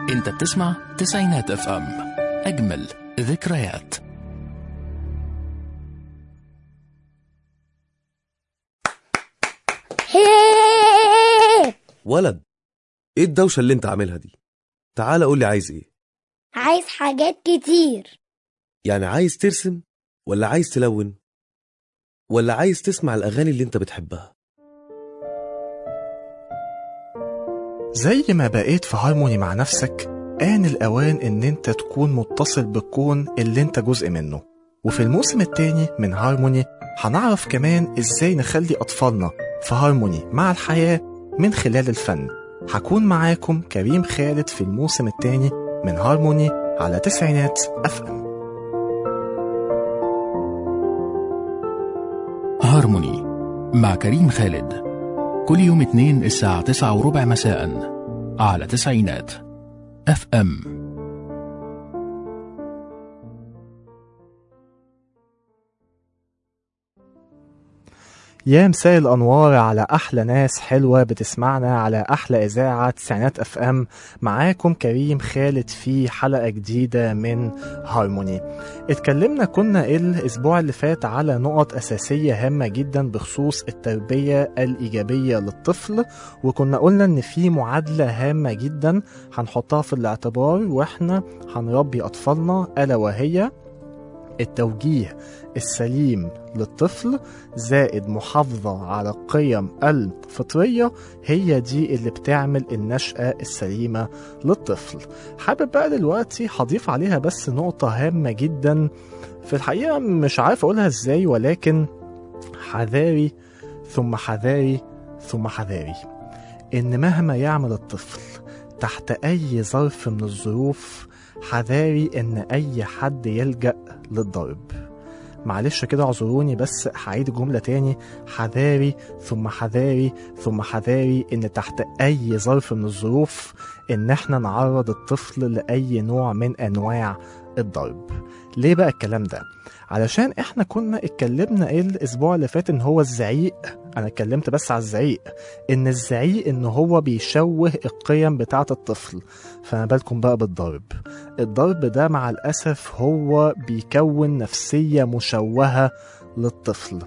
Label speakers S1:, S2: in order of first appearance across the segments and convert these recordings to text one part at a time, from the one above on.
S1: انت بتسمع تسعينات اف ام اجمل ذكريات
S2: هيب
S3: ولد ايه الدوشة اللي انت عاملها دي تعال قول لي عايز ايه
S2: عايز حاجات كتير
S3: يعني عايز ترسم ولا عايز تلون ولا عايز تسمع الاغاني اللي انت بتحبها
S4: زي ما بقيت في هارموني مع نفسك آن الأوان إن أنت تكون متصل بالكون اللي أنت جزء منه وفي الموسم التاني من هارموني هنعرف كمان إزاي نخلي أطفالنا في هارموني مع الحياة من خلال الفن هكون معاكم كريم خالد في الموسم التاني من هارموني على تسعينات أف أم
S1: هارموني مع كريم خالد كل يوم اثنين الساعة تسعة وربع مساء على تسعينات اف ام
S4: يا مساء الأنوار على أحلى ناس حلوة بتسمعنا على أحلى إذاعة تسعينات أف أم معاكم كريم خالد في حلقة جديدة من هارموني اتكلمنا كنا الأسبوع اللي فات على نقط أساسية هامة جدا بخصوص التربية الإيجابية للطفل وكنا قلنا إن في معادلة هامة جدا هنحطها في الاعتبار وإحنا هنربي أطفالنا ألا وهي التوجيه السليم للطفل زائد محافظة على القيم الفطرية هي دي اللي بتعمل النشأة السليمة للطفل حابب بقى دلوقتي هضيف عليها بس نقطة هامة جدا في الحقيقة مش عارف أقولها إزاي ولكن حذاري ثم حذاري ثم حذاري إن مهما يعمل الطفل تحت أي ظرف من الظروف حذاري إن أي حد يلجأ للضرب معلش كده اعذروني بس هعيد الجملة تاني حذاري ثم حذاري ثم حذاري إن تحت أي ظرف من الظروف إن إحنا نعرض الطفل لأي نوع من أنواع الضرب ليه بقى الكلام ده؟ علشان احنا كنا اتكلمنا ايه الاسبوع اللي فات ان هو الزعيق انا اتكلمت بس على الزعيق ان الزعيق ان هو بيشوه القيم بتاعه الطفل فما بالكم بقى بالضرب الضرب ده مع الاسف هو بيكون نفسيه مشوهه للطفل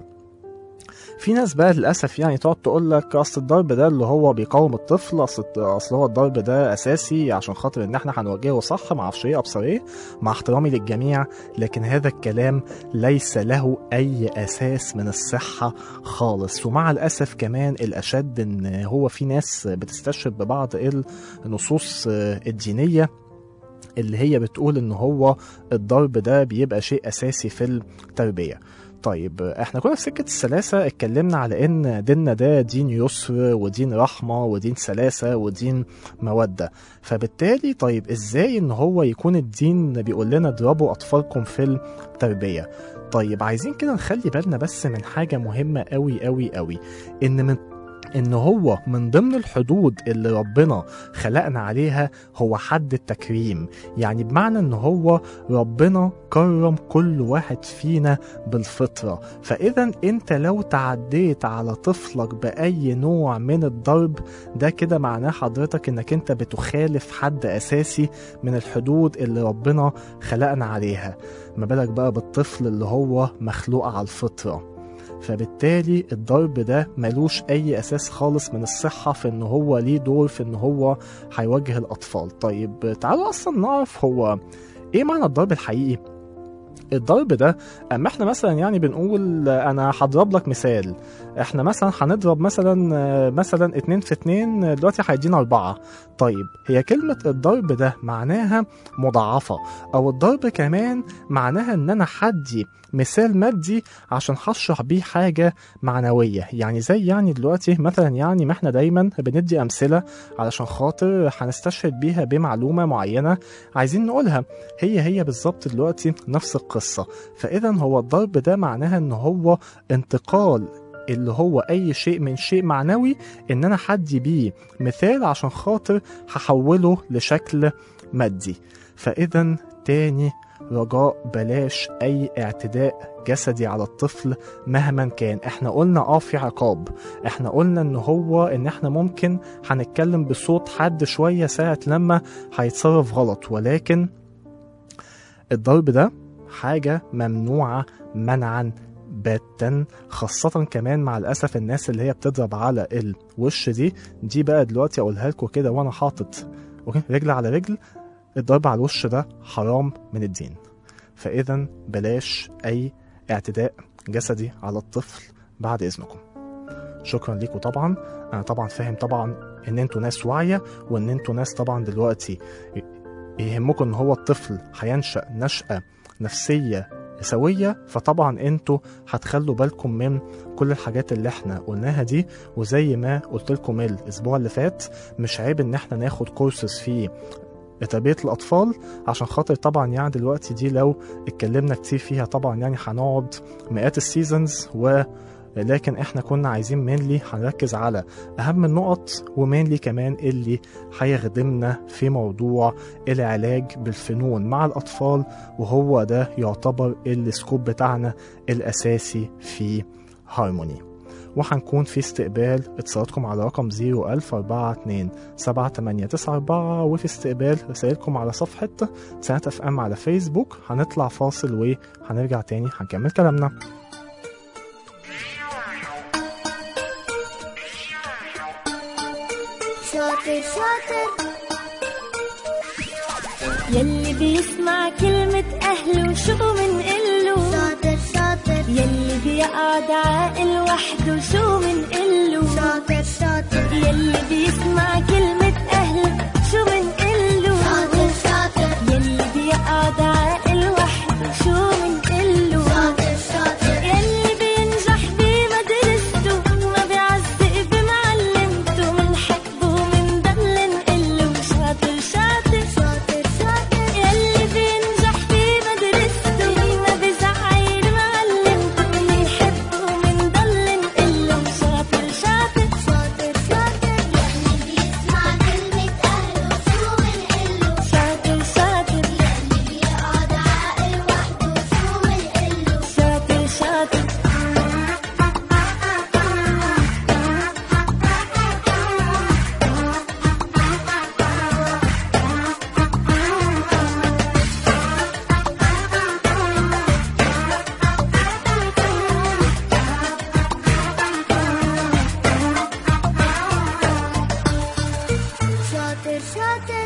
S4: في ناس بقى للاسف يعني تقعد تقول لك اصل الضرب ده اللي هو بيقاوم الطفل اصل اصل هو الضرب ده اساسي عشان خاطر ان احنا هنوجهه صح ما اعرفش ايه ابصر ايه مع احترامي للجميع لكن هذا الكلام ليس له اي اساس من الصحه خالص ومع الاسف كمان الاشد ان هو في ناس بتستشهد ببعض النصوص الدينيه اللي هي بتقول ان هو الضرب ده بيبقى شيء اساسي في التربيه طيب احنا كنا في سكة السلاسة اتكلمنا على ان ديننا ده دين يسر ودين رحمة ودين سلاسة ودين مودة فبالتالي طيب ازاي ان هو يكون الدين بيقول لنا اضربوا اطفالكم في التربية طيب عايزين كده نخلي بالنا بس من حاجة مهمة قوي قوي قوي ان من ان هو من ضمن الحدود اللي ربنا خلقنا عليها هو حد التكريم يعني بمعنى ان هو ربنا كرم كل واحد فينا بالفطرة فاذا انت لو تعديت على طفلك باي نوع من الضرب ده كده معناه حضرتك انك انت بتخالف حد اساسي من الحدود اللي ربنا خلقنا عليها ما بالك بقى بالطفل اللي هو مخلوق على الفطره فبالتالي الضرب ده ملوش اي اساس خالص من الصحه في ان هو ليه دور في ان هو هيوجه الاطفال طيب تعالوا اصلا نعرف هو ايه معنى الضرب الحقيقي الضرب ده اما احنا مثلا يعني بنقول انا هضرب لك مثال احنا مثلا هنضرب مثلا مثلا اتنين في اتنين دلوقتي هيدينا اربعة طيب هي كلمة الضرب ده معناها مضاعفة او الضرب كمان معناها ان انا حدي مثال مادي عشان هشرح بيه حاجة معنوية يعني زي يعني دلوقتي مثلا يعني ما احنا دايما بندي امثلة علشان خاطر هنستشهد بيها بمعلومة معينة عايزين نقولها هي هي بالظبط دلوقتي نفس القصة فاذا هو الضرب ده معناها ان هو انتقال اللي هو اي شيء من شيء معنوي ان انا حدي بيه مثال عشان خاطر هحوله لشكل مادي فاذا تاني رجاء بلاش أي اعتداء جسدي على الطفل مهما كان احنا قلنا اه في عقاب احنا قلنا ان هو ان احنا ممكن هنتكلم بصوت حد شوية ساعة لما هيتصرف غلط ولكن الضرب ده حاجة ممنوعة منعا باتا خاصة كمان مع الأسف الناس اللي هي بتضرب على الوش دي دي بقى دلوقتي أقولها لكم كده وأنا حاطط أوكي، رجل على رجل الضرب على الوش ده حرام من الدين فإذا بلاش أي اعتداء جسدي على الطفل بعد إذنكم شكرا ليكم طبعا أنا طبعا فاهم طبعا إن انتوا ناس واعية وإن انتوا ناس طبعا دلوقتي يهمكم إن هو الطفل هينشأ نشأة نفسية سوية فطبعا انتوا هتخلوا بالكم من كل الحاجات اللي احنا قلناها دي وزي ما قلت لكم الاسبوع اللي فات مش عيب ان احنا ناخد كورسز في تربية الأطفال عشان خاطر طبعا يعني دلوقتي دي لو اتكلمنا كتير فيها طبعا يعني هنقعد مئات السيزونز و لكن احنا كنا عايزين مينلي هنركز على اهم النقط ومينلي كمان اللي هيخدمنا في موضوع العلاج بالفنون مع الاطفال وهو ده يعتبر السكوب بتاعنا الاساسي في هارموني وهنكون في استقبال اتصالاتكم على رقم 01042 7894 وفي استقبال رسائلكم على صفحة سنة اف ام على فيسبوك هنطلع فاصل وهنرجع تاني هنكمل كلامنا
S2: شاطر شاطر
S5: يلي بيسمع كلمة أهله شو منقله
S2: شاطر شاطر
S5: يلي بيقعد عاقل وحده شو منقله
S2: شاطر شاطر
S5: يلي بيسمع كلمة أهله شو منقله
S2: شاطر شاطر
S5: يلي بيقعد عاقل وحده شو منقله
S2: شاطر شاطر
S5: يلي بينجح بمدرسته ما بيعزق بمعلمته منحبه ومنضل نقله شاطر شاطر
S2: شاطر شاطر
S5: يلي بينجح بمدرسته ما بزعل معلمته منحبه ومنضل نقله شاطر شاطر
S2: شاطر شاطر يلي بيسمع كلمة أهله شو منقله
S5: شاطر شاطر
S2: يلي بيقعد عاقل وحده شو منقله
S5: شاطر شاطر
S2: شاطر شاطر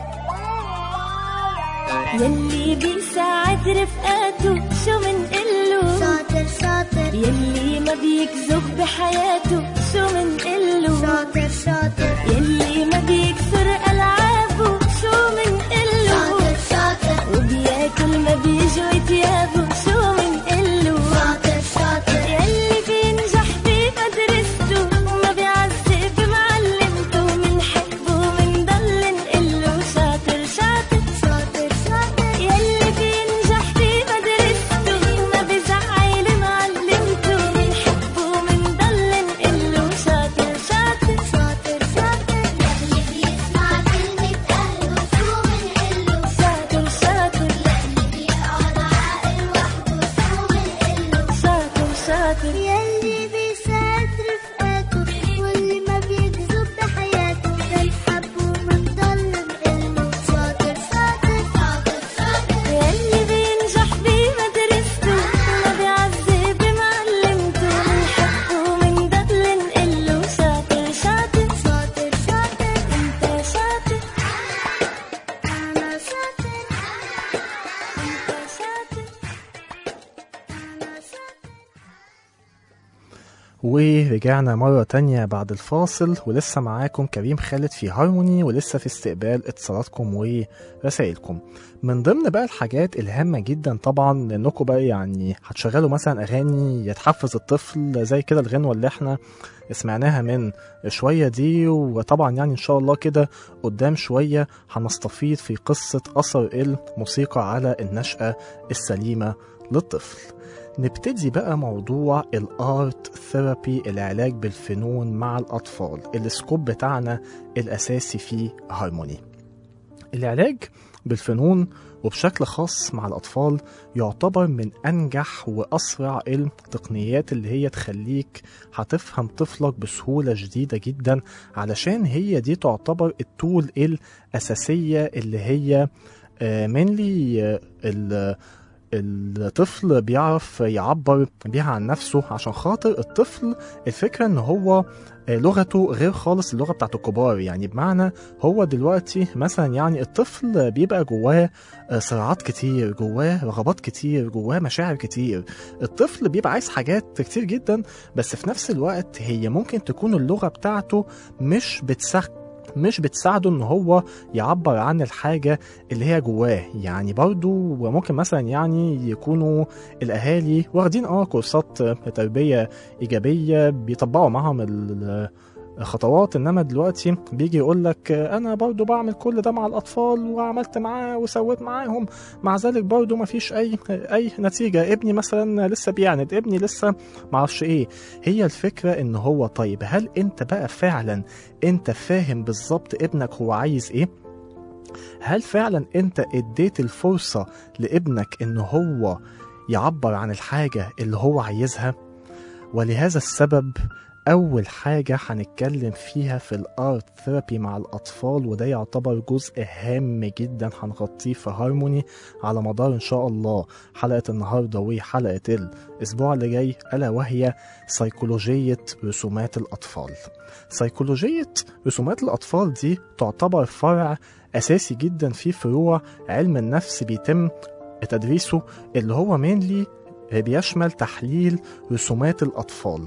S5: يلي بيساعد رفقاته شو منقله
S2: شاطر شاطر
S5: يلي ما بيكذب بحياته شو منقله
S2: شاطر شاطر
S5: يلي ما بيكسر ألعابه شو منقله
S2: شاطر شاطر
S5: وبياكل ما بيجوي تيابه شو منقله
S2: شاطر شاطر
S5: يلي بينجح بمدرسته وما بيعزق بمعلمته منحبه ومنضل نقله شاطر شاطر
S2: شاطر شاطر
S5: يلي بينجح بمدرسته ما بزعل معلمته منحبه ومنضل نقله شاطر شاطر
S2: شاطر شاطر يلي بيسمع كلمة أهله شو منقله
S5: شاطر شاطر
S2: يلي بيقعد عاقل وحده شو منقله
S5: شاطر شاطر
S2: يلي بيساعد رفقاته واللي ما بيكذب بحياته بنحب ومنضل نقله شاطر شاطر شاطر شاطر
S5: يلي بينجح بمدرسته ما بيعذب بمعلمته منحبه ومنضل نقله شاطر شاطر
S2: شاطر شاطر
S5: انت شاطر
S2: أنا شاطر
S5: انت شاطر
S2: أنا شاطر
S4: ورجعنا مرة تانية بعد الفاصل ولسه معاكم كريم خالد في هارموني ولسه في استقبال اتصالاتكم ورسائلكم من ضمن بقى الحاجات الهامة جدا طبعا انكم بقى يعني هتشغلوا مثلا اغاني يتحفز الطفل زي كده الغنوة اللي احنا سمعناها من شوية دي وطبعا يعني ان شاء الله كده قدام شوية هنستفيض في قصة اثر الموسيقى على النشأة السليمة للطفل نبتدي بقى موضوع الارت ثيرابي العلاج بالفنون مع الاطفال السكوب بتاعنا الاساسي في هارموني العلاج بالفنون وبشكل خاص مع الأطفال يعتبر من أنجح وأسرع التقنيات اللي هي تخليك هتفهم طفلك بسهولة شديدة جدا علشان هي دي تعتبر التول الأساسية اللي هي منلي الطفل بيعرف يعبر بيها عن نفسه عشان خاطر الطفل الفكرة ان هو لغته غير خالص اللغة بتاعت الكبار يعني بمعنى هو دلوقتي مثلا يعني الطفل بيبقى جواه صراعات كتير جواه رغبات كتير جواه مشاعر كتير الطفل بيبقى عايز حاجات كتير جدا بس في نفس الوقت هي ممكن تكون اللغة بتاعته مش بتسخ مش بتساعده ان هو يعبر عن الحاجة اللي هي جواه يعني برضو وممكن مثلا يعني يكونوا الاهالي واخدين اه كورسات تربية ايجابية بيطبقوا معاهم خطوات انما دلوقتي بيجي يقول لك انا برضو بعمل كل ده مع الاطفال وعملت معاه وسويت معاهم مع ذلك برضو ما فيش اي اي نتيجه ابني مثلا لسه بيعند ابني لسه معرفش ايه هي الفكره ان هو طيب هل انت بقى فعلا انت فاهم بالظبط ابنك هو عايز ايه هل فعلا انت اديت الفرصه لابنك ان هو يعبر عن الحاجه اللي هو عايزها ولهذا السبب أول حاجة هنتكلم فيها في الآرت ثيرابي مع الأطفال وده يعتبر جزء هام جدا هنغطيه في هارموني على مدار إن شاء الله حلقة النهاردة وحلقة الأسبوع اللي جاي ألا وهي سيكولوجية رسومات الأطفال سيكولوجية رسومات الأطفال دي تعتبر فرع أساسي جدا في فروع علم النفس بيتم تدريسه اللي هو مينلي بيشمل تحليل رسومات الأطفال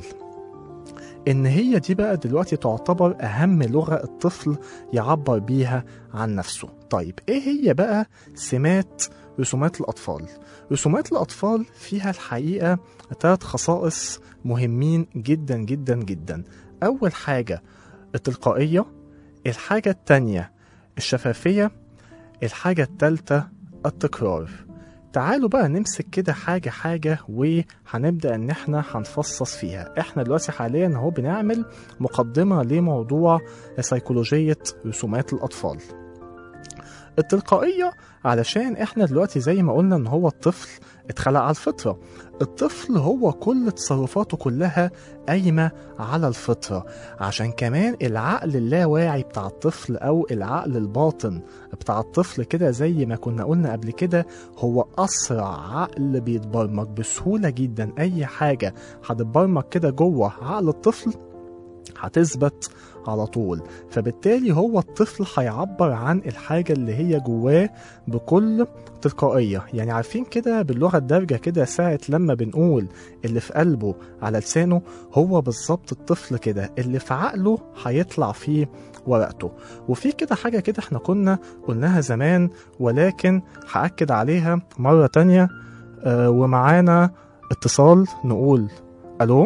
S4: إن هي دي بقى دلوقتي تعتبر أهم لغة الطفل يعبر بيها عن نفسه طيب إيه هي بقى سمات رسومات الأطفال؟ رسومات الأطفال فيها الحقيقة ثلاث خصائص مهمين جدا جدا جدا أول حاجة التلقائية الحاجة التانية الشفافية الحاجة التالتة التكرار تعالوا بقى نمسك كده حاجة حاجة وهنبدأ إن إحنا هنفصص فيها إحنا دلوقتي حاليا أهو بنعمل مقدمة لموضوع سيكولوجية رسومات الأطفال التلقائية علشان إحنا دلوقتي زي ما قلنا إن هو الطفل اتخلق على الفطرة الطفل هو كل تصرفاته كلها قايمة على الفطرة عشان كمان العقل اللاواعي بتاع الطفل أو العقل الباطن بتاع الطفل كده زي ما كنا قلنا قبل كده هو أسرع عقل بيتبرمج بسهولة جدا أي حاجة هتتبرمج كده جوه عقل الطفل هتثبت على طول فبالتالي هو الطفل هيعبر عن الحاجة اللي هي جواه بكل تلقائية يعني عارفين كده باللغة الدارجة كده ساعة لما بنقول اللي في قلبه على لسانه هو بالظبط الطفل كده اللي في عقله هيطلع فيه ورقته وفي كده حاجة كده احنا كنا قلناها زمان ولكن هأكد عليها مرة تانية آه ومعانا اتصال نقول ألو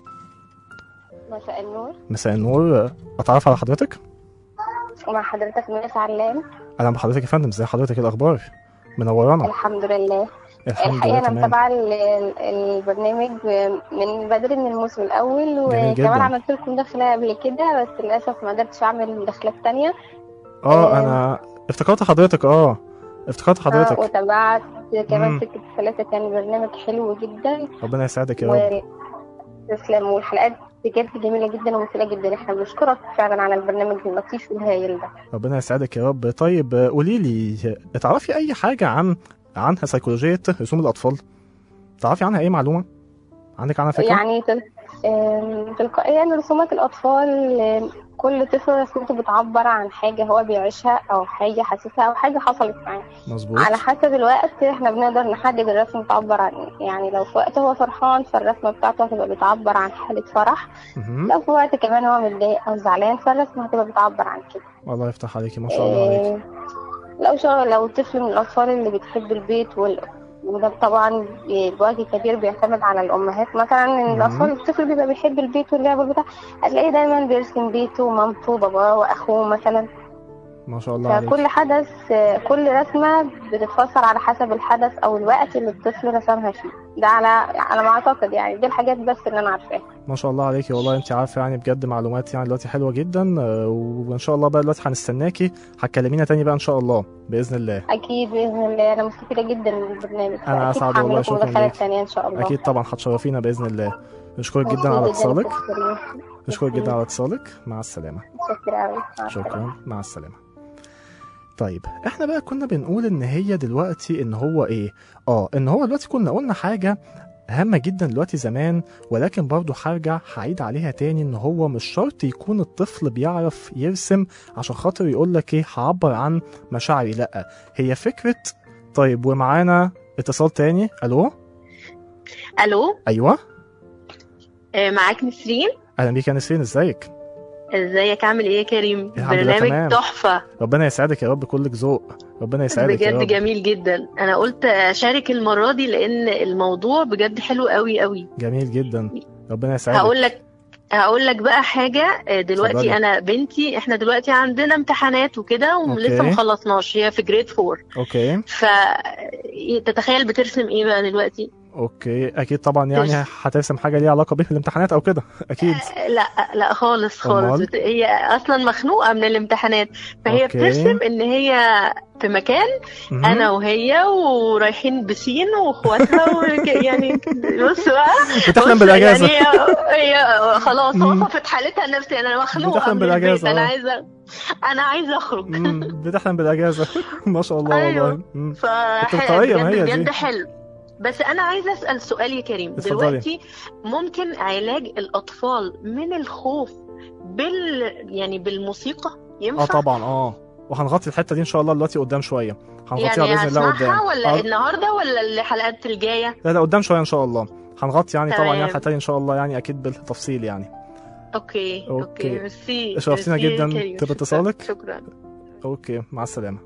S6: مساء النور
S4: مساء النور اتعرف على حضرتك
S6: ومع حضرتك ميس علام
S4: اهلا بحضرتك يا فندم ازي حضرتك إيه الاخبار منورانا
S6: الحمد لله
S4: الحمد
S6: الحقيقه
S4: لله
S6: انا
S4: تمام
S6: متابعه ال- ال- البرنامج من بدري من الموسم الاول
S4: جميل جداً.
S6: وكمان عملت لكم مداخله قبل كده بس للاسف ما قدرتش اعمل مداخلات تانية
S4: اه
S6: آه.
S4: انا افتكرت حضرتك اه افتكرت
S6: آه،
S4: حضرتك
S6: وتابعت
S4: مم.
S6: كمان سكة ثلاثة كان برنامج حلو جدا
S4: ربنا يسعدك يا رب
S6: تسلم والحلقات بجد جميلة جدا ومثيرة جدا احنا بنشكرك فعلا على البرنامج اللطيف والهايل ده
S4: ربنا يسعدك يا رب طيب قولي لي تعرفي اي حاجه عن عنها سيكولوجيه رسوم الاطفال تعرفي عنها اي معلومه عندك عنها فكره
S6: يعني تل... آم، تلقائيا رسومات الأطفال آم، كل طفل رسمته بتعبر عن حاجة هو بيعيشها أو حاجة حاسسها أو حاجة حصلت معاه
S4: مظبوط
S6: على حسب الوقت احنا بنقدر نحدد الرسمة بتعبر عن ايه يعني لو في وقت هو فرحان فالرسمة بتاعته هتبقى بتعبر عن حالة فرح
S4: مهم.
S6: لو في وقت كمان هو متضايق أو زعلان فالرسمة هتبقى بتعبر عن كده
S4: الله يفتح عليكي ما شاء الله عليكي
S6: آه، لو شغل لو طفل من الأطفال اللي بتحب البيت وال... وده طبعا بوجه كبير بيعتمد على الأمهات مثلا إن
S4: مهم.
S6: الأطفال الطفل بيبقى بيحب البيت واللعب والبتاع هتلاقيه دايما بيرسم بيته ومامته وباباه وأخوه مثلا
S4: ما شاء الله عليكي
S6: فكل حدث كل رسمة بتتفسر على حسب الحدث أو الوقت اللي الطفل رسمها فيه ده على على ما اعتقد يعني دي الحاجات بس اللي انا عارفاها
S4: ما شاء الله عليكي والله انت عارفه يعني بجد معلومات يعني دلوقتي حلوه جدا آه، وان شاء الله بقى دلوقتي هنستناكي هتكلمينا تاني بقى ان شاء الله باذن الله
S6: اكيد باذن الله انا مستفيده جدا من البرنامج
S4: أنا
S6: فأكيد
S4: أسعد والله،
S6: هعمل لكم
S4: شكراً
S6: مداخلات
S4: ليك.
S6: تانية ان شاء الله
S4: اكيد طبعا هتشرفينا باذن الله نشكرك جدا على اتصالك نشكرك جدا على اتصالك مع السلامه
S6: شكرا قوي
S4: شكرا مع السلامة طيب احنا بقى كنا بنقول ان هي دلوقتي ان هو ايه اه ان هو دلوقتي كنا قلنا حاجة هامة جدا دلوقتي زمان ولكن برضه هرجع هعيد عليها تاني ان هو مش شرط يكون الطفل بيعرف يرسم عشان خاطر يقول لك ايه هعبر عن مشاعري لا هي فكرة طيب ومعانا اتصال تاني الو
S7: الو
S4: ايوه
S7: آه، معاك نسرين
S4: اهلا بيك يا نسرين ازيك
S7: ازيك عامل ايه يا كريم
S4: الحمد لله تمام.
S7: برنامج تحفه
S4: ربنا يسعدك يا رب كلك ذوق ربنا يسعدك يا
S7: بجد
S4: رب
S7: جميل جدا انا قلت اشارك المره دي لان الموضوع بجد حلو قوي قوي
S4: جميل جدا ربنا يسعدك
S7: هقول لك هقول لك بقى حاجه آه، دلوقتي
S4: اتفضلي.
S7: انا بنتي احنا دلوقتي عندنا امتحانات وكده ولسه
S4: أوكي.
S7: مخلصناش هي في جريد 4
S4: اوكي
S7: فتتخيل بترسم ايه بقى دلوقتي
S4: اوكي اكيد طبعا يعني
S7: ترسم.
S4: هترسم حاجه ليها علاقه بالامتحانات او كده اكيد
S7: آه، لا لا خالص خالص
S4: أمال؟
S7: بت- هي اصلا مخنوقه من الامتحانات فهي
S4: أوكي.
S7: بترسم ان هي في مكان
S4: مهم.
S7: انا وهي ورايحين بسين واخواتها وك- يعني بص بقى
S4: بتحلم
S7: بص
S4: بالاجازه
S7: يعني هي هي خلاص
S4: مم.
S7: وصفت حالتها النفسيه انا مخنوقه
S4: بتحلم
S7: من البيت
S4: بالأجازة،
S7: انا
S4: آه.
S7: عايزه انا عايزه اخرج
S4: مم، بتحلم بالاجازه ما شاء الله
S7: أيوه.
S4: والله مم.
S7: فح-
S4: التلقائية ما هي
S7: بجد
S4: دي.
S7: بجد حلو بس انا عايزه اسال سؤال يا كريم
S4: اتفضلي.
S7: دلوقتي ممكن علاج الاطفال من الخوف بال يعني بالموسيقى
S4: اه
S7: ينفع
S4: طبعا اه وهنغطي الحته دي ان شاء الله دلوقتي قدام شويه هنغطيها
S7: يعني
S4: باذن الله قدام
S7: هسمعها ولا
S4: آه،
S7: النهارده ولا الحلقات الجايه
S4: لا لا قدام شويه ان شاء الله هنغطي يعني طبعا
S7: تمام.
S4: يعني الحته دي ان شاء الله يعني اكيد بالتفصيل يعني
S7: اوكي
S4: أوكي.
S7: اوكي ميرسي
S4: شرفتينا
S7: ميرسي يا
S4: جدا
S7: كريم.
S4: تبقى اتصالك.
S7: شكرا
S4: اوكي مع السلامه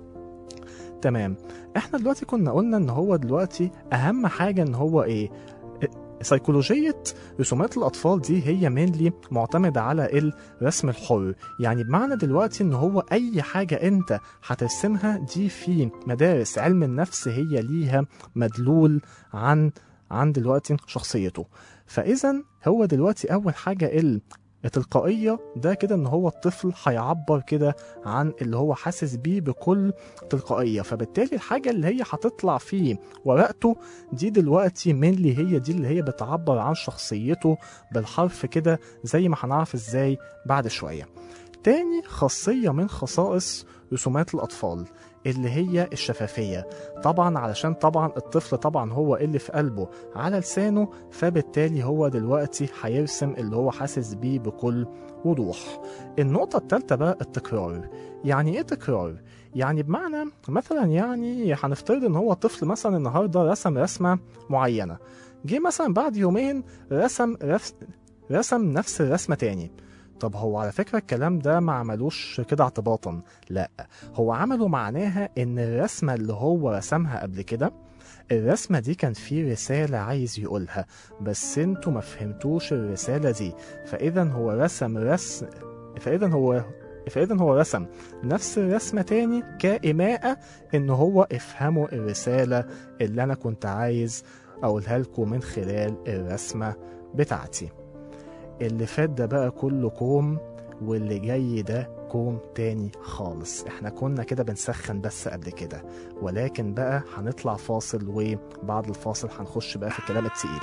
S4: تمام احنا دلوقتي كنا قلنا ان هو دلوقتي اهم حاجه ان هو ايه سيكولوجية رسومات الأطفال دي هي مينلي معتمدة على الرسم الحر يعني بمعنى دلوقتي إن هو أي حاجة أنت هترسمها دي في مدارس علم النفس هي ليها مدلول عن عن دلوقتي شخصيته فإذا هو دلوقتي أول حاجة ال التلقائية ده كده ان هو الطفل هيعبر كده عن اللي هو حاسس بيه بكل تلقائية فبالتالي الحاجة اللي هي هتطلع في ورقته دي دلوقتي مينلي هي دي اللي هي بتعبر عن شخصيته بالحرف كده زي ما هنعرف ازاي بعد شوية تاني خاصية من خصائص رسومات الأطفال اللي هي الشفافية طبعا علشان طبعا الطفل طبعا هو اللي في قلبه على لسانه فبالتالي هو دلوقتي هيرسم اللي هو حاسس بيه بكل وضوح النقطة التالتة بقى التكرار يعني ايه تكرار؟ يعني بمعنى مثلا يعني هنفترض ان هو طفل مثلا النهارده رسم رسمة معينة جه مثلا بعد يومين رسم رف... رسم نفس الرسمة تاني طب هو على فكرة الكلام ده ما عملوش كده اعتباطا لا هو عمله معناها ان الرسمة اللي هو رسمها قبل كده الرسمة دي كان في رسالة عايز يقولها بس انتوا ما فهمتوش الرسالة دي فإذا هو رسم رسم فإذا هو فإذا هو رسم نفس الرسمة تاني كإماءة إن هو افهموا الرسالة اللي أنا كنت عايز أقولها لكم من خلال الرسمة بتاعتي اللي فات ده بقى كله كوم واللي جاي ده كوم تاني خالص احنا كنا كده بنسخن بس قبل كده ولكن بقى هنطلع فاصل وبعد الفاصل هنخش بقى في الكلام التقيل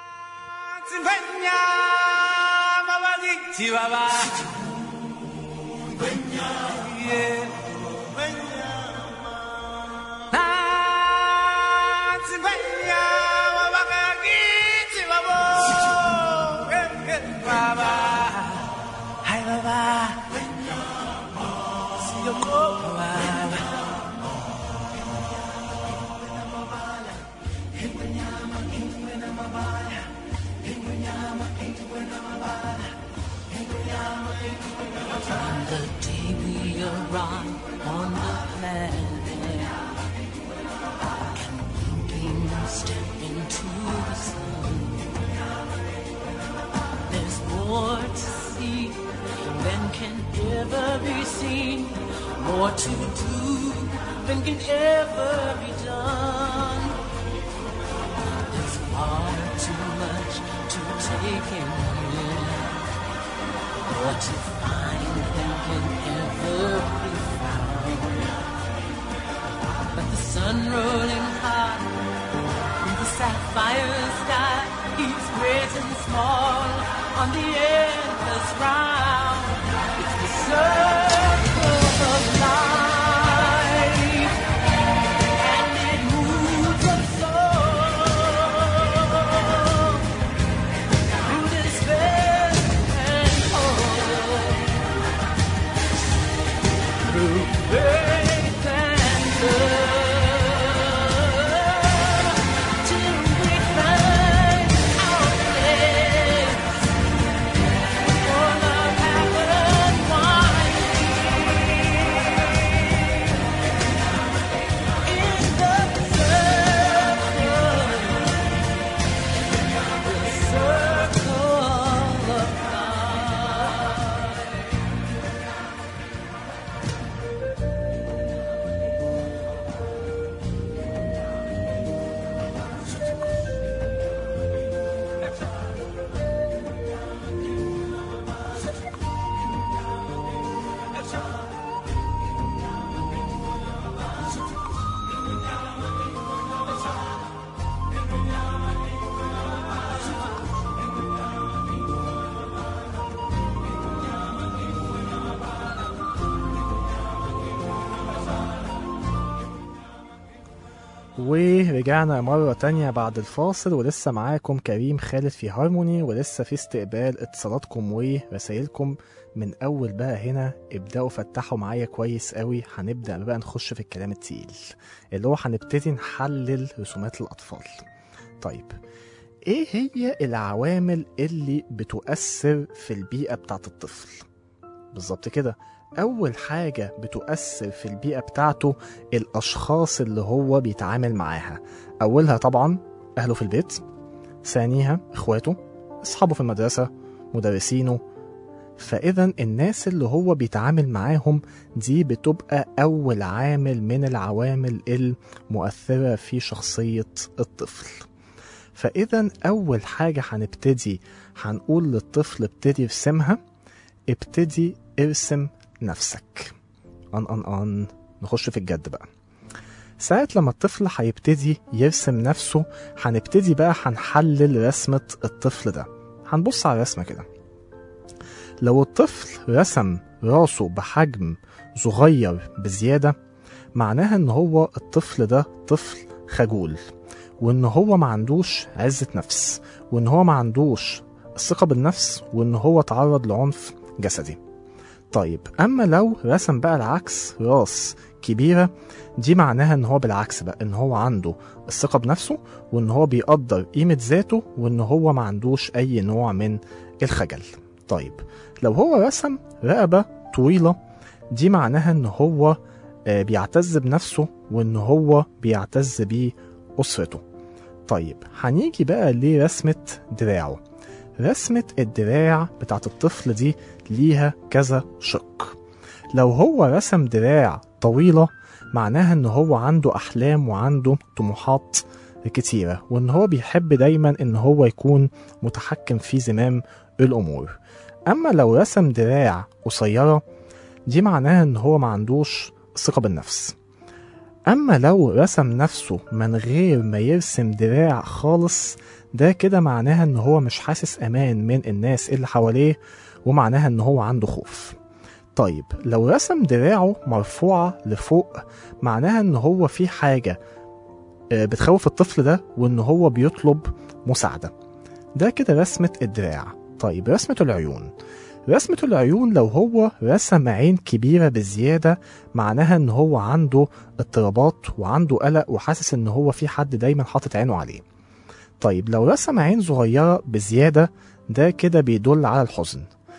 S8: the day we arrive on the planet and winking step into the sun. There's more to see than can ever be seen, more to do than can ever be done. There's taken here. What you find him can ever be found. But the sun rolling high in the sapphire sky keeps great and small on the endless round. It's the circle of life, and it moves us all through despair and hope, through faith and love, till we find our place. For love happened in the circle, the circle of life.
S4: ورجعنا مرة تانية بعد الفاصل ولسه معاكم كريم خالد في هارموني ولسه في استقبال اتصالاتكم ورسايلكم من أول بقى هنا ابدأوا فتحوا معايا كويس قوي هنبدأ بقى نخش في الكلام التقيل اللي هو هنبتدي نحلل رسومات الأطفال طيب ايه هي العوامل اللي بتؤثر في البيئة بتاعت الطفل بالظبط كده أول حاجة بتؤثر في البيئة بتاعته الأشخاص اللي هو بيتعامل معاها أولها طبعا أهله في البيت ثانيها إخواته أصحابه في المدرسة مدرسينه فإذا الناس اللي هو بيتعامل معاهم دي بتبقى أول عامل من العوامل المؤثرة في شخصية الطفل فإذا أول حاجة هنبتدي هنقول للطفل ابتدي ارسمها ابتدي ارسم نفسك ان ان ان نخش في الجد بقى ساعة لما الطفل هيبتدي يرسم نفسه هنبتدي بقى هنحلل رسمة الطفل ده هنبص على الرسمة كده لو الطفل رسم راسه بحجم صغير بزيادة معناها ان هو الطفل ده طفل خجول وان هو ما عندوش عزة نفس وان هو ما عندوش الثقة بالنفس وان هو تعرض لعنف جسدي طيب اما لو رسم بقى العكس راس كبيرة دي معناها ان هو بالعكس بقى ان هو عنده الثقة بنفسه وان هو بيقدر قيمة ذاته وان هو ما عندوش اي نوع من الخجل طيب لو هو رسم رقبة طويلة دي معناها ان هو آه، بيعتز بنفسه وان هو بيعتز بأسرته طيب هنيجي بقى لرسمة دراعه رسمة الدراع بتاعت الطفل دي ليها كذا شق لو هو رسم دراع طويلة معناها ان هو عنده احلام وعنده طموحات كتيرة وان هو بيحب دايما ان هو يكون متحكم في زمام الامور اما لو رسم دراع قصيرة دي معناها ان هو ما عندوش ثقة بالنفس اما لو رسم نفسه من غير ما يرسم دراع خالص ده كده معناها ان هو مش حاسس امان من الناس اللي حواليه ومعناها ان هو عنده خوف طيب لو رسم دراعه مرفوعة لفوق معناها ان هو في حاجة آه، بتخوف الطفل ده وان هو بيطلب مساعدة ده كده رسمة الدراع طيب رسمة العيون رسمة العيون لو هو رسم عين كبيرة بزيادة معناها ان هو عنده اضطرابات وعنده قلق وحاسس ان هو في حد دايما حاطط عينه عليه طيب لو رسم عين صغيرة بزيادة ده كده بيدل على الحزن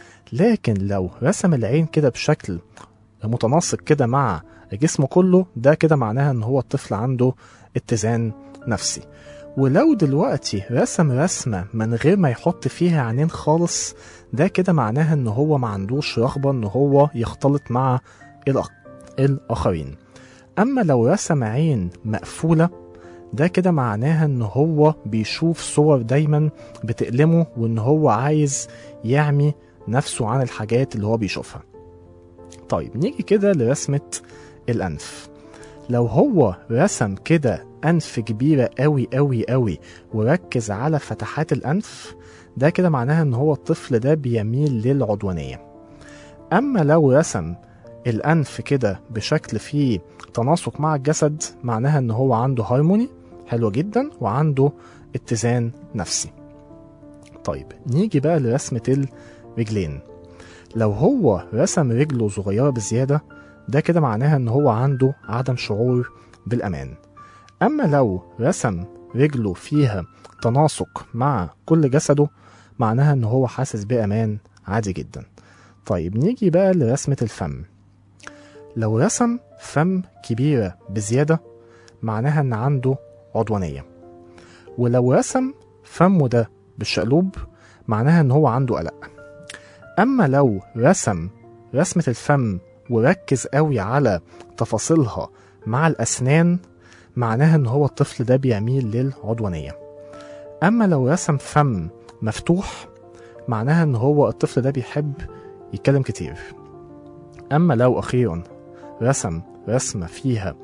S4: لكن لو رسم العين كده بشكل متناسق كده مع جسمه كله ده كده معناها ان هو الطفل عنده اتزان نفسي ولو دلوقتي رسم رسمة من غير ما يحط فيها عينين خالص ده كده معناها ان هو ما عندوش رغبة ان هو يختلط مع الأخ- الآخرين أما لو رسم عين مقفولة ده كده معناها ان هو بيشوف صور دايما بتألمه وان هو عايز يعمي نفسه عن الحاجات اللي هو بيشوفها طيب نيجي كده لرسمة الأنف لو هو رسم كده أنف كبيرة أوي أوي أوي وركز على فتحات الأنف ده كده معناها إن هو الطفل ده بيميل للعدوانية أما لو رسم الأنف كده بشكل فيه تناسق مع الجسد معناها إن هو عنده هارموني حلو جدا وعنده اتزان نفسي طيب نيجي بقى لرسمة الرجلين لو هو رسم رجله صغيرة بزيادة ده كده معناها ان هو عنده عدم شعور بالامان اما لو رسم رجله فيها تناسق مع كل جسده معناها ان هو حاسس بامان عادي جدا طيب نيجي بقى لرسمة الفم لو رسم فم كبيرة بزيادة معناها ان عنده عدوانية ولو رسم فمه ده بالشقلوب معناها ان هو عنده قلق اما لو رسم رسمة الفم وركز قوي على تفاصيلها مع الأسنان معناها إن هو الطفل ده بيميل للعدوانية أما لو رسم فم مفتوح معناها إن هو الطفل ده بيحب يتكلم كتير أما لو أخيرا رسم رسمة فيها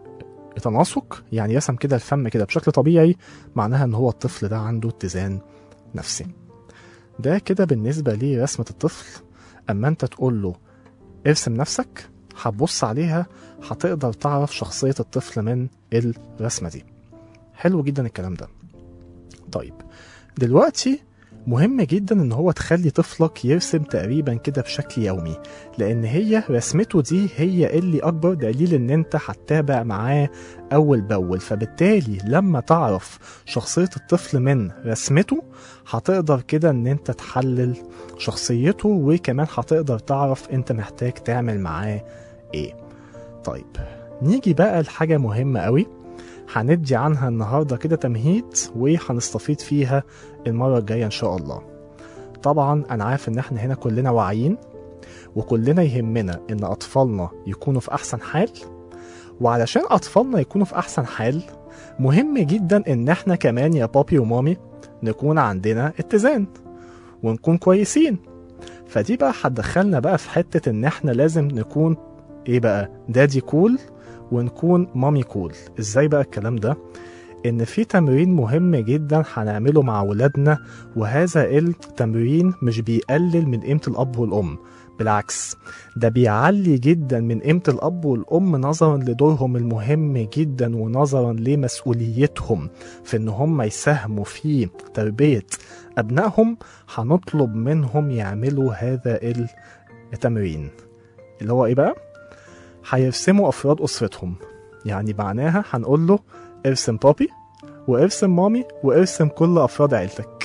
S4: تناسق يعني رسم كده الفم كده بشكل طبيعي معناها إن هو الطفل ده عنده اتزان نفسي ده كده بالنسبة لرسمة الطفل أما أنت تقول له ارسم نفسك هتبص عليها هتقدر تعرف شخصية الطفل من الرسمة دي حلو جدا الكلام ده طيب دلوقتي مهم جدا ان هو تخلي طفلك يرسم تقريبا كده بشكل يومي لان هي رسمته دي هي اللي اكبر دليل ان انت هتتابع معاه اول باول فبالتالي لما تعرف شخصية الطفل من رسمته هتقدر كده ان انت تحلل شخصيته وكمان هتقدر تعرف انت محتاج تعمل معاه ايه طيب نيجي بقى لحاجة مهمة قوي هندي عنها النهاردة كده تمهيد وهنستفيد فيها المرة الجاية إن شاء الله طبعا أنا عارف إن إحنا هنا كلنا واعيين وكلنا يهمنا إن أطفالنا يكونوا في أحسن حال وعلشان أطفالنا يكونوا في أحسن حال مهم جدا إن إحنا كمان يا بابي ومامي نكون عندنا اتزان ونكون كويسين فدي بقى هتدخلنا بقى في حتة إن إحنا لازم نكون إيه بقى دادي كول ونكون مامي كول إزاي بقى الكلام ده؟ إن في تمرين مهم جدا هنعمله مع ولادنا وهذا التمرين مش بيقلل من قيمة الأب والأم بالعكس ده بيعلي جدا من قيمة الأب والأم نظرا لدورهم المهم جدا ونظرا لمسؤوليتهم في إن هم يساهموا في تربية أبنائهم هنطلب منهم يعملوا هذا التمرين اللي هو إيه بقى؟ هيرسموا أفراد أسرتهم يعني معناها هنقول له ارسم بابي وارسم مامي وارسم كل أفراد عيلتك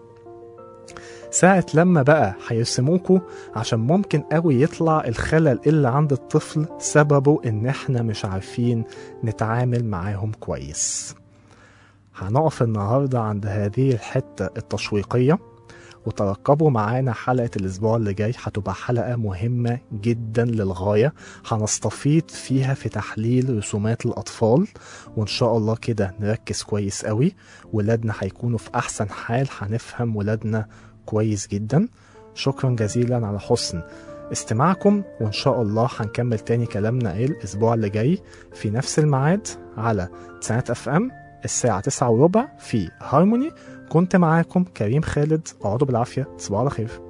S4: ساعة لما بقى هيرسموكوا عشان ممكن قوي يطلع الخلل اللي عند الطفل سببه ان احنا مش عارفين نتعامل معاهم كويس هنقف النهاردة عند هذه الحتة التشويقية وترقبوا معانا حلقة الأسبوع اللي جاي هتبقى حلقة مهمة جدا للغاية هنستفيد فيها في تحليل رسومات الأطفال وإن شاء الله كده نركز كويس قوي ولادنا هيكونوا في أحسن حال هنفهم ولادنا كويس جدا شكرا جزيلا على حسن استماعكم وإن شاء الله هنكمل تاني كلامنا الأسبوع اللي جاي في نفس الميعاد على تسعة اف ام الساعة تسعة وربع في هارموني كنت معاكم كريم خالد اقعدوا بالعافية تصبحوا على خير